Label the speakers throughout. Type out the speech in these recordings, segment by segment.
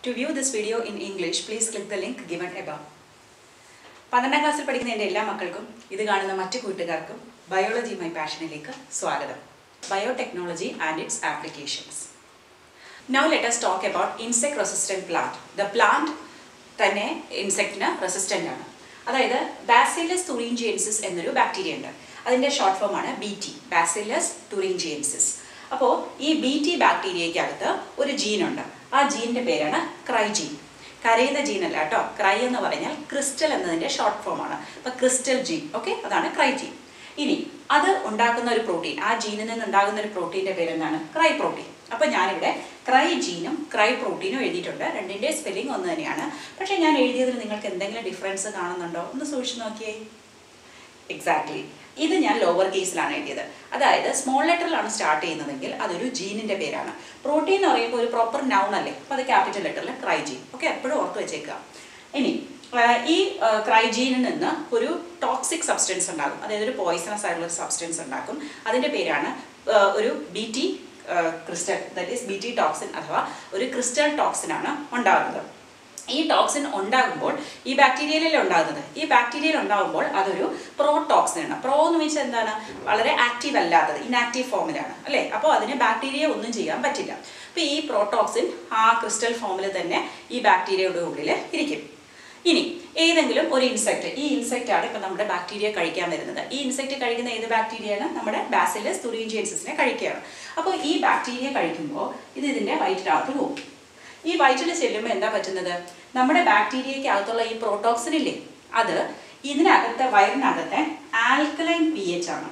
Speaker 1: To view this video in English, please click the link given above. പന്ത്രണ്ടാം ക്ലാസ്സിൽ പഠിക്കുന്ന എൻ്റെ എല്ലാ മക്കൾക്കും ഇത് കാണുന്ന മറ്റു കൂട്ടുകാർക്കും ബയോളജി മൈ പാഷനിലേക്ക് സ്വാഗതം biotechnology and its applications now let us talk about insect resistant plant the plant തന്നെ ഇൻസെക്റ്റിന് റെസിസ്റ്റൻ്റ് ആണ് അതായത് ബാസിലസ് തുറീഞ്ചിയൻസിസ് എന്നൊരു ബാക്ടീരിയ ഉണ്ട് അതിൻ്റെ ഷോർട്ട് ഫോം ആണ് ബി ടി ബാസിലസ് തുറീഞ്ചിയൻസിസ് അപ്പോൾ ഈ ബി ടി ബാക്ടീരിയയ്ക്കകത്ത് ഒരു ജീനുണ്ട് ആ ജീനിൻ്റെ പേരാണ് ക്രൈജീൻ കരയുന്ന ജീൻ അല്ല കേട്ടോ ക്രൈ എന്ന് പറഞ്ഞാൽ ക്രിസ്റ്റൽ എന്നതിൻ്റെ ഷോർട്ട് ഫോം ആണ് അപ്പോൾ ക്രിസ്റ്റൽ ജീൻ ഓക്കെ അതാണ് ക്രൈജീൻ ഇനി അത് ഉണ്ടാക്കുന്ന ഒരു പ്രോട്ടീൻ ആ ജീനിൽ നിന്ന് ഉണ്ടാകുന്ന ഒരു പ്രോട്ടീൻ്റെ പേരെന്താണ് ക്രൈ പ്രോട്ടീൻ അപ്പോൾ ഞാനിവിടെ ക്രൈ ജീനും ക്രൈ പ്രോട്ടീനും എഴുതിയിട്ടുണ്ട് രണ്ടിൻ്റെ സ്പെല്ലിംഗ് ഒന്ന് തന്നെയാണ് പക്ഷേ ഞാൻ എഴുതിയതിൽ നിങ്ങൾക്ക് എന്തെങ്കിലും ഡിഫറൻസ് കാണുന്നുണ്ടോ ഒന്ന് സൂക്ഷിച്ച് നോക്കിയേ എക്സാക്ട്ലി ഇത് ഞാൻ ലോവർ കേസിലാണ് എഴുതിയത് അതായത് സ്മോൾ ലെറ്ററിലാണ് സ്റ്റാർട്ട് ചെയ്യുന്നതെങ്കിൽ അതൊരു ജീനിന്റെ പേരാണ് പ്രോട്ടീൻ എന്ന് പറയുമ്പോൾ ഒരു പ്രോപ്പർ നൗൺ അല്ലേ അപ്പോൾ അത് ക്യാപിറ്റൽ ലെറ്ററിൽ ക്രൈജീൻ ഓക്കെ എപ്പോഴും ഓർത്ത് വെച്ചേക്കുക ഇനി ആ, ഈ ക്രൈജീനിൽ നിന്ന് ഒരു ടോക്സിക് സബ്സ്റ്റൻസ് ഉണ്ടാകും അതായത് ഒരു പോയിസണസ് ആയിട്ടുള്ള ഒരു സബ്സ്റ്റൻസ് ഉണ്ടാക്കും അതിന്റെ പേരാണ് ആ, ഒരു B T crystal that is B T toxin അഥവാ ഒരു ക്രിസ്റ്റൽ ടോക്സിൻ ആണ് ഉണ്ടാകുന്നത് ഈ ടോക്സിൻ ഉണ്ടാകുമ്പോൾ ഈ ബാക്ടീരിയയിലല്ലേ ഉണ്ടാകുന്നത് ഈ ബാക്ടീരിയയിൽ ഉണ്ടാകുമ്പോൾ അതൊരു പ്രോ ടോക്സിൻ ആണ് പ്രോ എന്ന് വെച്ചാൽ എന്താണ് വളരെ ആക്റ്റീവ് അല്ലാത്തത് ഇനാക്റ്റീവ് ഫോമിലാണ് അല്ലേ അപ്പോൾ അതിന് ബാക്ടീരിയ ഒന്നും ചെയ്യാൻ പറ്റില്ല അപ്പോൾ ഈ പ്രോടോക്സിൻ ആ ക്രിസ്റ്റൽ ഫോമിൽ തന്നെ ഈ ബാക്ടീരിയയുടെ ഉള്ളിൽ ഇരിക്കും ഇനി ഏതെങ്കിലും ഒരു ഇൻസെക്ട് ഈ ഇൻസെക്റ്റ് ആണ് ഇപ്പം നമ്മുടെ ബാക്ടീരിയ കഴിക്കാൻ വരുന്നത് ഈ ഇൻസെക്ട് കഴിക്കുന്ന ഏത് ബാക്ടീരിയയാണ് നമ്മുടെ ബാസിലസ് തുറീഞ്ചിയൻസിനെ കഴിക്കുകയാണ് അപ്പോൾ ഈ ബാക്ടീരിയ കഴിക്കുമ്പോൾ ഇത് ഇതിൻ്റെ വയറ്റിനകത്ത് പോകും ഈ വയറ്റിൽ ചെല്ലുമ്പോൾ എന്താ പറ്റുന്നത് നമ്മുടെ ബാക്ടീരിയയ്ക്ക് അകത്തുള്ള ഈ പ്രോട്ടോക്സിൻ ഇല്ലേ അത് ഇതിനകത്തെ വയറിനകത്തെ ആൽക്കലൈൻ പി എച്ച് ആണ്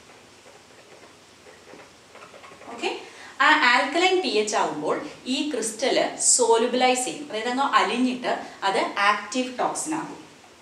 Speaker 1: ഓക്കെ ആ ആൽക്കലൈൻ പി എച്ച് ആകുമ്പോൾ ഈ ക്രിസ്റ്റല് സോലുബിലൈസ് ചെയ്യും അതായത് അങ്ങ് അലിഞ്ഞിട്ട് അത് ആക്റ്റീവ് ടോക്സിൻ ആകും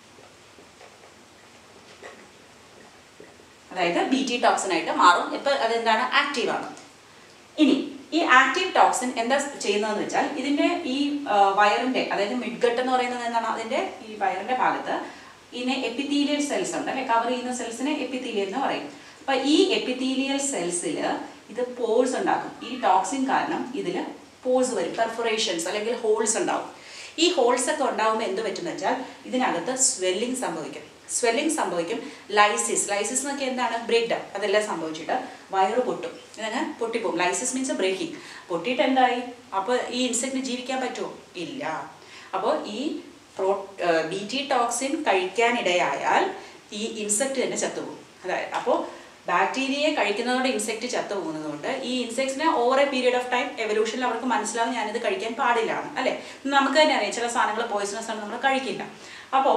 Speaker 1: അതായത് ബി ടി ടോക്സിൻ ആയിട്ട് മാറും ഇപ്പം അതെന്താണ് ആക്റ്റീവ് ആണ് ഇനി ഈ ആക്റ്റീവ് ടോക്സിൻ എന്താ ചെയ്യുന്നതെന്ന് വെച്ചാൽ ഇതിന്റെ ഈ ആ, വയറിന്റെ അതായത് മിഡ്ഗട്ട് എന്ന് പറയുന്നത് എന്താണ് അതിന്റെ ഈ വയറിന്റെ ഭാഗത്ത് ഇതിനെ എപ്പിത്തീലിയൽ സെൽസ് ഉണ്ട് അല്ലെ കവർ ചെയ്യുന്ന സെൽസിനെ എപ്പിത്തീലിയൽ എന്ന് പറയും അപ്പൊ ഈ എപ്പിത്തീലിയൽ സെൽസിൽ ഇത് പോഴ്സ് ഉണ്ടാക്കും ഈ ടോക്സിൻ കാരണം ഇതിൽ പോഴ്സ് വരും പെർഫറേഷൻസ് അല്ലെങ്കിൽ ഹോൾസ് ഉണ്ടാവും ഈ ഹോൾസ് ഒക്കെ ഉണ്ടാകുമ്പോൾ എന്ത് പറ്റും വെച്ചാൽ ഇതിനകത്ത് സ്വെല്ലിംഗ് സംഭവിക്കും സ്വെല്ലിംഗ് സംഭവിക്കും ലൈസിസ് ലൈസിസ് എന്നൊക്കെ എന്താണ് ബ്രേക്ക് ഡൗൺ അതെല്ലാം സംഭവിച്ചിട്ട് വയറ് പൊട്ടും ഇതങ്ങ് പൊട്ടിപ്പോകും ലൈസിസ് മീൻസ് ബ്രേക്കിംഗ് പൊട്ടിയിട്ട് എന്തായി അപ്പോൾ ഈ ഇൻസെക്റ്റിന് ജീവിക്കാൻ പറ്റുമോ ഇല്ല അപ്പോൾ ഈ പ്രോ ബി ടി ടോക്സിൻ കഴിക്കാനിടയായാൽ ഈ ഇൻസെക്റ്റ് തന്നെ ചത്തുപോകും അതായത് അപ്പോൾ ബാക്ടീരിയയെ കഴിക്കുന്നതോടെ ഇൻസെക്റ്റ് ചത്തു പോകുന്നതുകൊണ്ട് ഈ ഇൻസെക്ട്സിനെ over a period of time എവല്യൂഷനിൽ അവർക്ക് മനസ്സിലാവും ഞാനിത് കഴിക്കാൻ പാടില്ലാണ് അല്ലേ നമുക്ക് തന്നെ അറിയാം ചില സാധനങ്ങൾ പോയിസണസ് ആണ് നമ്മൾ കഴിക്കില്ല അപ്പോൾ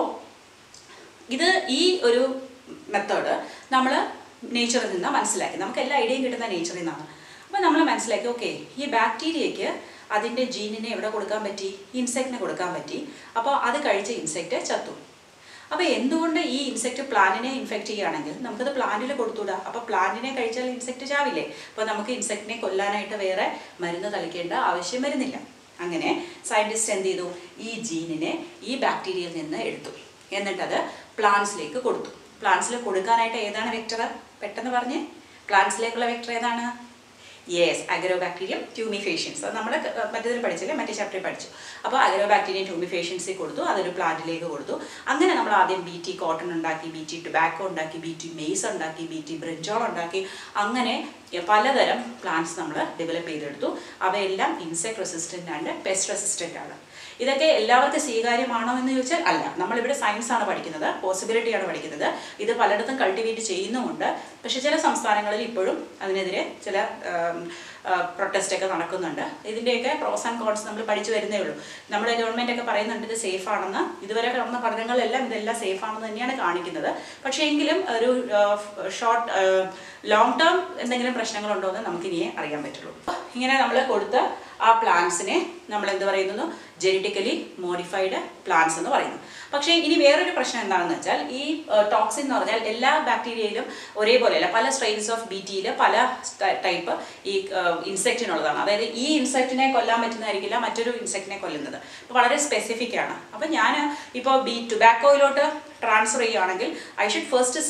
Speaker 1: ഇത് ഈ ഒരു മെത്തേഡ് നമ്മൾ നേച്ചറിൽ നിന്ന് മനസ്സിലാക്കി നമുക്ക് എല്ലാ ഐഡിയയും കിട്ടുന്ന നേച്ചറിൽ നിന്നാണ് അപ്പോൾ നമ്മൾ മനസ്സിലാക്കി ഓക്കെ ഈ ബാക്ടീരിയയ്ക്ക് അതിൻ്റെ ജീനിനെ എവിടെ കൊടുക്കാൻ പറ്റി ഇൻസെക്റ്റിനെ കൊടുക്കാൻ പറ്റി അപ്പോൾ അത് കഴിച്ച ഇൻസെക്റ്റ് ചത്തു അപ്പോൾ എന്തുകൊണ്ട് ഈ ഇൻസെക്റ്റ് പ്ലാന്റിനെ ഇൻഫെക്റ്റ് ചെയ്യുകയാണെങ്കിൽ നമുക്കത് പ്ലാന്റിൽ കൊടുത്തുകൂടാ അപ്പോൾ പ്ലാന്റിനെ കഴിച്ചാൽ ഇൻസെക്റ്റ് ചാവില്ലേ അപ്പോൾ നമുക്ക് ഇൻസെക്റ്റിനെ കൊല്ലാനായിട്ട് വേറെ മരുന്ന് തളിക്കേണ്ട ആവശ്യം വരുന്നില്ല അങ്ങനെ സയൻറ്റിസ്റ്റ് എന്ത് ചെയ്തു ഈ ജീനിനെ ഈ ബാക്ടീരിയയിൽ നിന്ന് എടുത്തു എന്നിട്ടത് പ്ലാന്റ്സിലേക്ക് കൊടുത്തു പ്ലാന്റ്സിൽ കൊടുക്കാനായിട്ട് ഏതാണ് വെക്ടർ പെട്ടെന്ന് പറഞ്ഞേ പ്ലാന്റ്സിലേക്കുള്ള വെക്ടർ ഏതാണ് യെസ് അഗരോബാക്ടീരിയം ട്യൂമിഫേഷ്യൻസ് അത് നമ്മൾ മറ്റേതിൽ പഠിച്ചില്ലേ മറ്റേ ചാപ്റ്ററിൽ പഠിച്ചു അപ്പോൾ അഗരോബാക്ടീരിയം ട്യൂമിഫേഷ്യൻസിൽ കൊടുത്തു അതൊരു പ്ലാന്റിലേക്ക് കൊടുത്തു അങ്ങനെ നമ്മൾ ആദ്യം ബി ടി കോട്ടൺ ഉണ്ടാക്കി ബി ടി ടുബാക്കോ ഉണ്ടാക്കി ബി ടി മെയ്സ് ഉണ്ടാക്കി ബി ടി ബ്രിഞ്ചോൾ ഉണ്ടാക്കി അങ്ങനെ പലതരം പ്ലാന്റ്സ് നമ്മൾ ഡെവലപ്പ് ചെയ്തെടുത്തു അവയെല്ലാം insect resistant and pest resistant ആണ് ഇതൊക്കെ എല്ലാവർക്കും സ്വീകാര്യമാണോ എന്ന് ചോദിച്ചാൽ അല്ല നമ്മളിവിടെ സയൻസ് ആണ് പഠിക്കുന്നത് പോസിബിലിറ്റി ആണ് പഠിക്കുന്നത് ഇത് പലയിടത്തും കൾട്ടിവേറ്റ് ചെയ്യുന്നുമുണ്ട് പക്ഷെ ചില സംസ്ഥാനങ്ങളിൽ ഇപ്പോഴും അതിനെതിരെ ചില പ്രൊട്ടസ്റ്റ് ഒക്കെ നടക്കുന്നുണ്ട് ഇതിൻ്റെയൊക്കെ പ്രോസ് ആൻഡ് കോൺസ് നമ്മൾ പഠിച്ചു വരുന്നേ ഉള്ളൂ നമ്മുടെ ഗവൺമെൻറ് ഒക്കെ പറയുന്നുണ്ട് ഇത് സേഫ് ആണെന്ന് ഇതുവരെ നടന്ന പഠനങ്ങളിലെല്ലാം ഇതെല്ലാം സേഫ് ആണെന്ന് തന്നെയാണ് കാണിക്കുന്നത് പക്ഷേ എങ്കിലും ഒരു ഷോർട്ട് ലോങ് ടേം എന്തെങ്കിലും പ്രശ്നങ്ങളുണ്ടോ എന്ന് നമുക്കിനിയേ അറിയാൻ പറ്റുള്ളൂ ഇങ്ങനെ നമ്മൾ കൊടുത്ത ആ പ്ലാന്റ്സിനെ നമ്മൾ എന്ത് പറയുന്നു ജെനറ്റിക്കലി മോഡിഫൈഡ് പ്ലാന്റ്സ് എന്ന് പറയുന്നു പക്ഷേ ഇനി വേറൊരു പ്രശ്നം എന്താണെന്ന് വെച്ചാൽ ഈ ടോക്സിൻ എന്ന് പറഞ്ഞാൽ എല്ലാ ബാക്ടീരിയയിലും ഒരേപോലെയല്ല പല സ്ട്രെയിൻസ് ഓഫ് ബി ടിയിൽ പല ടൈപ്പ് ഈ ഇൻസെക്റ്റിനുള്ളതാണ് അതായത് ഈ ഇൻസെക്റ്റിനെ കൊല്ലാൻ പറ്റുന്നതായിരിക്കില്ല മറ്റൊരു ഇൻസെക്റ്റിനെ കൊല്ലുന്നത് അപ്പോൾ വളരെ സ്പെസിഫിക് ആണ് അപ്പോൾ ഞാൻ ഇപ്പോൾ ബി ടുബാക്കോയിലോട്ട് ട്രാൻസ്ഫർ ചെയ്യുകയാണെങ്കിൽ I should first see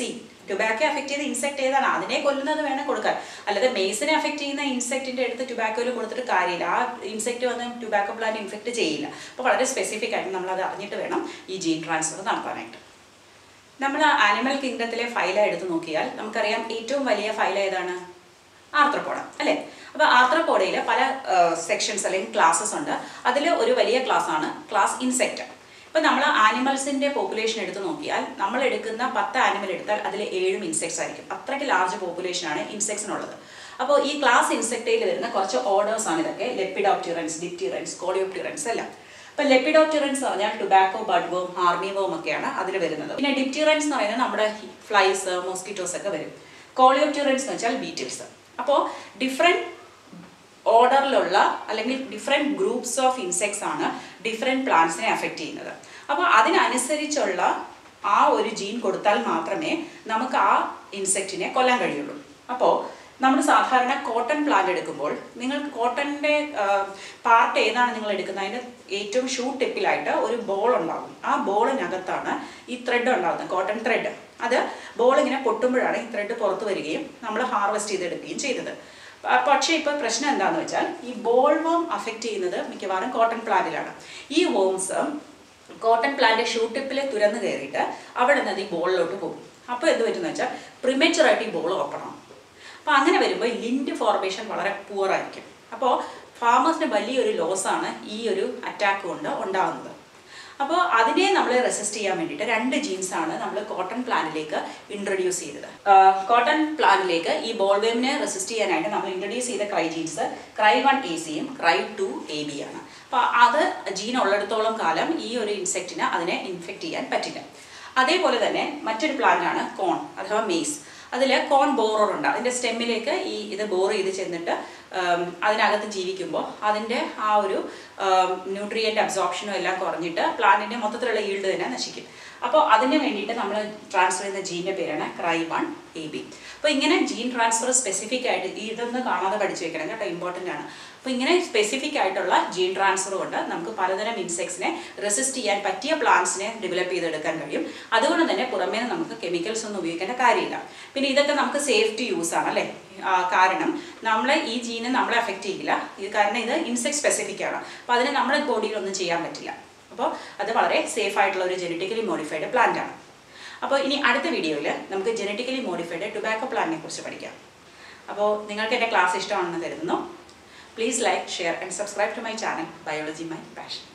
Speaker 1: tobacco affect ചെയ്ത ഇൻസെക്ട് ഏതാണ് അതിനെ കൊല്ലുന്നത് വേണം കൊടുക്കാൻ അല്ലാതെ മെയ്സിനെ അഫക്റ്റ് ചെയ്യുന്ന ഇൻസെക്റ്റിന്റെ അടുത്ത് ടുബാക്കോയിൽ കൊടുത്തിട്ട് കാര്യമില്ല ആ ഇൻസെക്ട് വന്ന് ടുബാക്കോ പ്ലാന്റ് ഇൻഫെക്ട് ചെയ്യില്ല അപ്പോൾ വളരെ സ്പെസിഫിക് ആയിട്ട് നമ്മൾ അത് അറിഞ്ഞിട്ട് വേണം ഈ ജീൻ ട്രാൻസ്ഫർ നടത്താനായിട്ട് നമ്മൾ ആനിമൽ കിങ്ഡത്തിലെ ഫൈല എടുത്ത് നോക്കിയാൽ നമുക്കറിയാം ഏറ്റവും വലിയ ഫൈല ഏതാണ് ആർത്രപ്പോഡ അല്ലേ അപ്പോൾ ആർത്രപ്പോഡയിൽ പല സെക്ഷൻസ് അല്ലെങ്കിൽ ക്ലാസ്സസ് ഉണ്ട് അതിൽ ഒരു വലിയ ക്ലാസ് ആണ് ക്ലാസ് ഇൻസെക്റ്റ് ഇപ്പം നമ്മൾ ആനിമൽസിൻ്റെ പോപ്പുലേഷൻ എടുത്ത് നോക്കിയാൽ നമ്മൾ എടുക്കുന്ന പത്ത് ആനിമൽ എടുത്താൽ അതിൽ ഏഴും ഇൻസെക്ട്സ് ആയിരിക്കും അത്രയ്ക്ക് ലാർജ് പോപ്പുലേഷനാണ് ഇൻസെക്ട്സിനുള്ളത് അപ്പോൾ ഈ ക്ലാസ് ഇൻസെക്റ്റയിൽ വരുന്ന കുറച്ച് ഓർഡേഴ്സ് ആണ് ഇതൊക്കെ ലെപ്പിഡോപ്റ്റിറൻസ് ഡിപ്റ്റിറൻസ് കോളിയോപ്റ്റിറൻസ് എല്ലാം ഇപ്പൊ ലെപ്പിഡോപ്റ്റിറൻസ് പറഞ്ഞാൽ ടുബാക്കോ ബഡ്വോം ഹാർമിവോം ഒക്കെയാണ് അതിൽ വരുന്നത് പിന്നെ ഡിപ്റ്റിറൻസ് എന്ന് പറയുന്നത് നമ്മുടെ ഫ്ലൈസ് മോസ്കിറ്റോസ് ഒക്കെ വരും കോളിയോപ്റ്റിറൻസ് എന്ന് വെച്ചാൽ ബീറ്റിൽസ് അപ്പോൾ ഡിഫറെൻറ്റ് ഓർഡറിലുള്ള അല്ലെങ്കിൽ ഡിഫറെൻറ്റ് ഗ്രൂപ്പ്സ് ഓഫ് ഇൻസെക്ട്സ് ആണ് ഡിഫറെൻറ്റ് പ്ലാന്റ്സിനെ അഫക്റ്റ് ചെയ്യുന്നത് അപ്പോൾ അതിനനുസരിച്ചുള്ള ആ ഒരു ജീൻ കൊടുത്താൽ മാത്രമേ നമുക്ക് ആ ഇൻസെക്റ്റിനെ കൊല്ലാൻ കഴിയുള്ളൂ അപ്പോൾ നമ്മൾ സാധാരണ കോട്ടൺ പ്ലാന്റ് എടുക്കുമ്പോൾ നിങ്ങൾ കോട്ടൻ്റെ പാർട്ട് ഏതാണ് നിങ്ങൾ എടുക്കുന്നത് അതിൻ്റെ ഏറ്റവും ഷൂ ടിപ്പിലായിട്ട് ഒരു ബോൾ ഉണ്ടാകും ആ ബോളിനകത്താണ് ഈ ത്രെഡ് ഉണ്ടാകുന്നത് കോട്ടൺ ത്രെഡ് അത് ബോൾ ഇങ്ങനെ പൊട്ടുമ്പോഴാണ് ഈ ത്രെഡ് പുറത്ത് വരികയും നമ്മൾ ഹാർവെസ്റ്റ് ചെയ്തെടുക്കുകയും ചെയ്തത് പ- പക്ഷേ ഇപ്പോൾ പ്രശ്നം എന്താണെന്ന് വെച്ചാൽ ഈ ബോൾ വോം അഫക്റ്റ് ചെയ്യുന്നത് മിക്കവാറും കോട്ടൺ പ്ലാന്റിലാണ് ഈ വോംസ് കോട്ടൺ പ്ലാന്റ് ഷൂ ടിപ്പിൽ തുരന്ന് കയറിയിട്ട് അവിടെ നിന്ന് അത് ഈ ബോളിലോട്ട് പോകും അപ്പോൾ എന്ത് പറ്റുമെന്ന് വെച്ചാൽ പ്രിമേച്ചറായിട്ട് ഈ ബോൾ ഓപ്പൺ ആവും അപ്പോൾ അങ്ങനെ വരുമ്പോൾ ലിൻഡ് ഫോർമേഷൻ വളരെ പുവർ ആയിരിക്കും അപ്പോൾ ഫാമേഴ്സിന് വലിയൊരു ലോസാണ് ഈ ഒരു അറ്റാക്ക് കൊണ്ട് ഉണ്ടാകുന്നത് അപ്പോൾ അതിനെ നമ്മൾ റെസിസ്റ്റ് ചെയ്യാൻ വേണ്ടിയിട്ട് രണ്ട് ജീൻസ് ആണ് നമ്മൾ കോട്ടൺ പ്ലാന്റിലേക്ക് ഇൻട്രൊഡ്യൂസ് ചെയ്തത് കോട്ടൺ പ്ലാന്റിലേക്ക് ഈ ബോൾവേമിനെ റെസിസ്റ്റ് ചെയ്യാനായിട്ട് നമ്മൾ ഇൻട്രൊഡ്യൂസ് ചെയ്ത cry genes cry one A സിയും ക്രൈ ടു എ ബി ആണ് അപ്പോൾ അത് ജീൻ ഉള്ളിടത്തോളം കാലം ഈ ഒരു ഇൻസെക്റ്റിന് അതിനെ ഇൻഫെക്റ്റ് ചെയ്യാൻ പറ്റില്ല അതേപോലെ തന്നെ മറ്റൊരു പ്ലാന്റ് ആണ് കോൺ അഥവാ മെയ്സ് അതിൽ കോൺ ബോറർ ഉണ്ട് അതിൻ്റെ സ്റ്റെമ്മിലേക്ക് ഈ ഇത് ബോർ ചെയ്ത് ചെന്നിട്ട് ഉം, അതിനകത്ത് ജീവിക്കുമ്പോൾ അതിൻ്റെ ആ ഒരു ന്യൂട്രിയൻ്റ് അബ്സോർപ്ഷനും എല്ലാം കുറഞ്ഞിട്ട് പ്ലാന്റിൻ്റെ മൊത്തത്തിലുള്ള ഈൽഡ് തന്നെ നശിക്കും അപ്പോൾ അതിന് വേണ്ടിയിട്ട് നമ്മൾ ട്രാൻസ്ഫർ ചെയ്യുന്ന ജീൻ്റെ പേരാണ് ക്രൈ വൺ എ ബി അപ്പോൾ ഇങ്ങനെ ജീൻ ട്രാൻസ്ഫർ സ്പെസിഫിക് ആയിട്ട് ഈ ഇതൊന്ന് കാണാതെ പഠിച്ചു വെക്കണം കേട്ടോ ഇമ്പോർട്ടൻ്റ് ആണ് അപ്പോൾ ഇങ്ങനെ സ്പെസിഫിക് ആയിട്ടുള്ള ജീൻ ട്രാൻസ്ഫർ കൊണ്ട് നമുക്ക് പലതരം ഇൻസെക്ട്സിനെ റെസിസ്റ്റ് ചെയ്യാൻ പറ്റിയ പ്ലാന്റ്സിനെ ഡെവലപ്പ് ചെയ്തെടുക്കാൻ കഴിയും അതുകൊണ്ട് തന്നെ പുറമേ നിന്ന് നമുക്ക് കെമിക്കൽസ് ഒന്നും ഉപയോഗിക്കേണ്ട കാര്യമില്ല പിന്നെ ഇതൊക്കെ നമുക്ക് സേഫ്റ്റി യൂസ് ആണ് അല്ലേ ആ, കാരണം നമ്മളെ ഈ ജീനെ നമ്മളെ അഫക്റ്റ് ചെയ്യില്ല ഇത് കാരണം ഇത് ഇൻസെക്ട് സ്പെസിഫിക് ആണ് അപ്പോൾ അതിന് നമ്മുടെ ബോഡിയിൽ ഒന്നും ചെയ്യാൻ പറ്റില്ല അപ്പോൾ അത് വളരെ സേഫ് ആയിട്ടുള്ള ഒരു ജനറ്റിക്കലി മോഡിഫൈഡ് പ്ലാന്റ് ആണ് അപ്പോൾ ഇനി അടുത്ത വീഡിയോയിൽ നമുക്ക് ജനറ്റിക്കലി മോഡിഫൈഡ് ടുബാക്കോ പ്ലാന്റിനെ കുറിച്ച് പഠിക്കാം അപ്പോൾ നിങ്ങൾക്ക് എൻ്റെ ക്ലാസ് ഇഷ്ടമാണെന്ന് കരുതുന്നു please like share and subscribe to my channel biology my passion